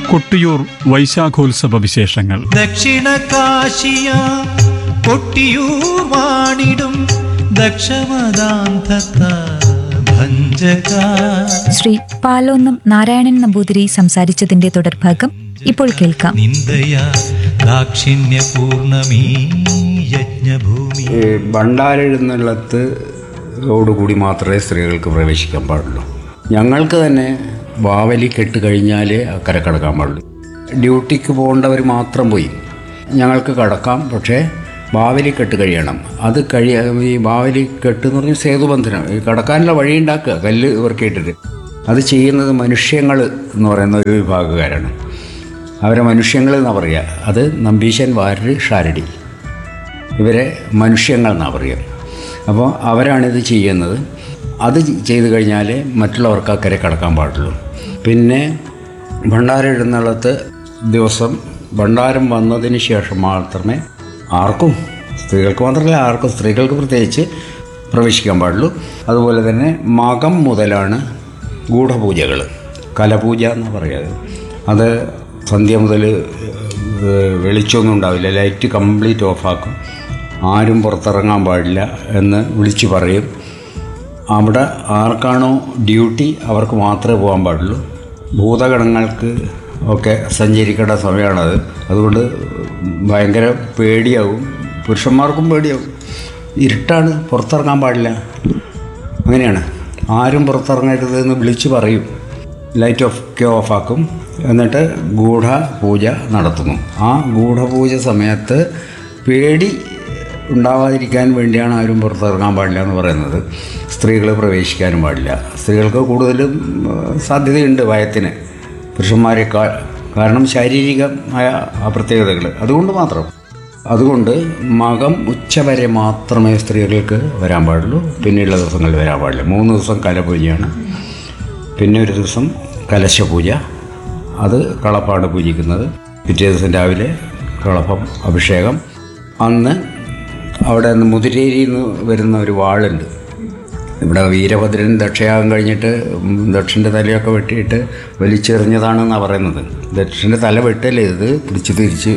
കൊട്ടിയൂർ വൈശാഖോത്സവ വിശേഷങ്ങൾ ദക്ഷിണ കാശിയ കൊട്ടിയൂർ വാണിടും ദക്ഷമദാന്തത്ത ഭഞ്ജക ശ്രീ പാലോന്നം നാരായണൻ നമ്പൂതിരി സംസാരിച്ചതിന്റെ തുടർഭാഗം ഇപ്പോൾ കേൾക്കാം നിന്ദയ ദാക്ഷിണ്യപൂർണമീ യജ്ഞഭൂമി ഈ ഭണ്ഡാരെഴുന്നള്ളത്ത് ഓടുകൂടി മാത്രമേ സ്ത്രീകൾക്ക് പ്രവേശിക്കാൻ പാടുള്ളൂ ഞങ്ങൾക്ക് തന്നെ വാവലി കെട്ട് കഴിഞ്ഞാലേ അക്കരെ കടക്കാൻ പാടുള്ളൂ ഡ്യൂട്ടിക്ക് പോകേണ്ടവർ മാത്രം പോയി ഞങ്ങൾക്ക് കടക്കാം പക്ഷേ ബാവലി കെട്ട് കഴിയണം അത് കഴിയ ഈ ബാവലി കെട്ട് എന്ന് പറഞ്ഞാൽ സേതുബന്ധനം ഈ കടക്കാനുള്ള വഴി ഉണ്ടാക്കുക കല്ല് ഇവർക്കിട്ടിട്ട് അത് ചെയ്യുന്നത് മനുഷ്യങ്ങൾ എന്ന് പറയുന്ന ഒരു വിഭാഗക്കാരാണ് അവരെ മനുഷ്യങ്ങൾ എന്നാണ് പറയുക അത് നമ്പീശൻ വാരര് ഷാരടി ഇവരെ മനുഷ്യങ്ങൾ എന്നാണ് പറയുക അപ്പോൾ അവരാണിത് ചെയ്യുന്നത് അത് ചെയ്തു കഴിഞ്ഞാൽ മറ്റുള്ളവർക്ക് അക്കരെ കടക്കാൻ പാടുള്ളൂ പിന്നെ ഭണ്ഡാരം എഴുന്നള്ളത്ത് ദിവസം ഭണ്ഡാരം വന്നതിന് ശേഷം മാത്രമേ ആർക്കും സ്ത്രീകൾക്ക് മാത്രമല്ല ആർക്കും സ്ത്രീകൾക്ക് പ്രത്യേകിച്ച് പ്രവേശിക്കാൻ പാടുള്ളൂ അതുപോലെ തന്നെ മകം മുതലാണ് ഗൂഢപൂജകൾ കലപൂജ എന്ന് പറയുന്നത് അത് സന്ധ്യ മുതൽ ഏഹ്, വെളിച്ചമൊന്നും ഉണ്ടാവില്ല ലൈറ്റ് കംപ്ലീറ്റ് ഓഫാക്കും ആരും പുറത്തിറങ്ങാൻ പാടില്ല എന്ന് വിളിച്ചു പറയും അവിടെ ആർക്കാണോ ഡ്യൂട്ടി അവർക്ക് മാത്രമേ പോകാൻ പാടുള്ളൂ ഭൂതഗണങ്ങൾക്ക് ഒക്കെ സഞ്ചരിക്കേണ്ട സമയമാണത് അതുകൊണ്ട് ഭയങ്കര പേടിയാവും പുരുഷന്മാർക്കും പേടിയാവും ഇരുട്ടാണ് പുറത്തിറങ്ങാൻ പാടില്ല അങ്ങനെയാണ് ആരും പുറത്തിറങ്ങരുത് എന്ന് വിളിച്ചു പറയും ലൈറ്റ് ഓഫ് ഒക്കെ ഓഫാക്കും എന്നിട്ട് ഗൂഢപൂജ നടത്തുന്നു ആ ഗൂഢപൂജ സമയത്ത് പേടി ഉണ്ടാവാതിരിക്കാൻ വേണ്ടിയാണ് ആരും പുറത്തിറങ്ങാൻ പാടില്ല എന്ന് പറയുന്നത് സ്ത്രീകൾ പ്രവേശിക്കാനും പാടില്ല സ്ത്രീകൾക്ക് കൂടുതലും ഏഹ്, സാധ്യതയുണ്ട് ഭയത്തിന് പുരുഷന്മാരെക്കാൾ കാരണം ശാരീരികമായ ആ പ്രത്യേകതകൾ അതുകൊണ്ട് മാത്രം അതുകൊണ്ട് മകം ഉച്ചവരെ മാത്രമേ സ്ത്രീകൾക്ക് വരാൻ പാടുള്ളൂ പിന്നെയുള്ള ദിവസങ്ങളിൽ വരാൻ പാടില്ല മൂന്ന് ദിവസം കലപൂജയാണ് പിന്നെ ഒരു ദിവസം കലശപൂജ അത് കളപ്പാണ് പൂജിക്കുന്നത് പിറ്റേ ദിവസം രാവിലെ കളപ്പം അഭിഷേകം അന്ന് അവിടെ നിന്ന് മുതിരേരിയിൽ നിന്ന് വരുന്ന ഒരു വാളുണ്ട് ഇവിടെ വീരഭദ്രൻ ദക്ഷയാഗം കഴിഞ്ഞിട്ട് ഉം, ദക്ഷൻ്റെ തലയൊക്കെ വെട്ടിയിട്ട് വലിച്ചെറിഞ്ഞതാണെന്നാണ് പറയുന്നത് ദക്ഷൻ്റെ തല വെട്ടല്ലേ ഇത് പിടിച്ച് തിരിച്ച്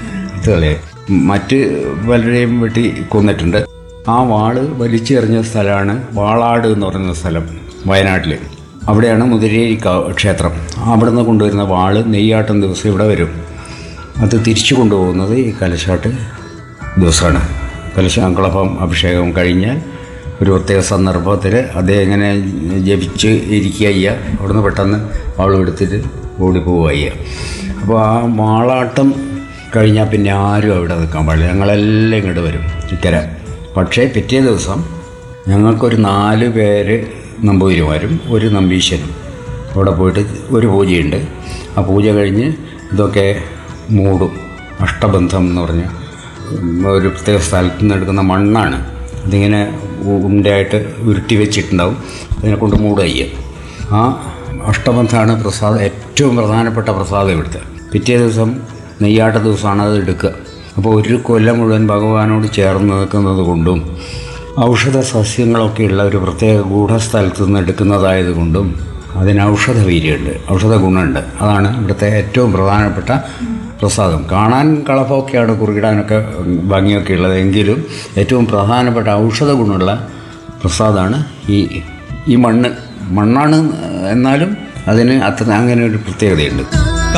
കളയെ മറ്റ് പലരെയും വെട്ടി കൊന്നിട്ടുണ്ട് ആ വാള് വലിച്ചെറിഞ്ഞ സ്ഥലമാണ് വാളാട് എന്ന് പറയുന്ന സ്ഥലം വയനാട്ടിൽ അവിടെയാണ് മുതിരേരി ക- ക്ഷേത്രം അവിടെ നിന്ന് കൊണ്ടുവരുന്ന വാള് നെയ്യാട്ടം ദിവസം ഇവിടെ വരും അത് തിരിച്ചു കൊണ്ടുപോകുന്നത് ഈ കലശാട്ട് ദിവസമാണ് കലശാങ്കളപ്പം അഭിഷേകം കഴിഞ്ഞാൽ ഒരു പ്രത്യേക സന്ദർഭത്തിൽ അദ്ദേഹം ഇങ്ങനെ ജപിച്ച് ഇരിക്കുക ചെയ്യുക അവിടുന്ന് പെട്ടെന്ന് വാളും എടുത്തിട്ട് ഓടിപ്പോവുക ചെയ്യുക അപ്പോൾ ആ വാളാട്ടം കഴിഞ്ഞാൽ പിന്നെ ആരും അവിടെ നിൽക്കാൻ പാടില്ല ഞങ്ങളെല്ലാം ഇങ്ങോട്ട് വരും ഇക്കര പക്ഷേ പിറ്റേ ദിവസം ഞങ്ങൾക്കൊരു നാല് പേര് നമ്പൂതിരിമാരും ഒരു നമ്പീശനും അവിടെ പോയിട്ട് ഒരു പൂജയുണ്ട് ആ പൂജ കഴിഞ്ഞ് ഇതൊക്കെ മൂടും അഷ്ടബന്ധം എന്ന് പറഞ്ഞ ഉം, ഒരു പ്രത്യേക സ്ഥലത്ത് നിന്ന് എടുക്കുന്ന മണ്ണാണ് അതിങ്ങനെ ഉ- ഉണ്ടയായിട്ട് ഉരുട്ടി വെച്ചിട്ടുണ്ടാവും അതിനെ കൊണ്ട് മൂടുക ചെയ്യുക ആ അഷ്ടബന്ധമാണ് പ്രസാദം ഏറ്റവും പ്രധാനപ്പെട്ട പ്രസാദം ഇവിടുത്തെ പിറ്റേ ദിവസം നെയ്യാട്ട ദിവസമാണ് അത് എടുക്കുക അപ്പോൾ ഒരു കൊല്ലം മുഴുവൻ ഭഗവാനോട് ചേർന്ന് നിൽക്കുന്നത് കൊണ്ടും ഔഷധ സസ്യങ്ങളൊക്കെയുള്ള ഒരു പ്രത്യേക ഗൂഢസ്ഥലത്ത് നിന്ന് എടുക്കുന്നതായതുകൊണ്ടും അതിന് ഔഷധ വീര്യമുണ്ട് ഔഷധ ഗുണമുണ്ട് അതാണ് ഇവിടുത്തെ ഏറ്റവും പ്രധാനപ്പെട്ട പ്രസാദം കാണാൻ കളപ്പമൊക്കെയാണ് കുറുകിടാനൊക്കെ ഭംഗിയൊക്കെ ഉള്ളത് എങ്കിലും ഏറ്റവും പ്രധാനപ്പെട്ട ഔഷധ ഗുണമുള്ള പ്രസാദമാണ് ഈ ഈ മണ്ണ് മണ്ണാണ് എന്നാലും അതിന് അത്ര അങ്ങനെ ഒരു പ്രത്യേകതയുണ്ട്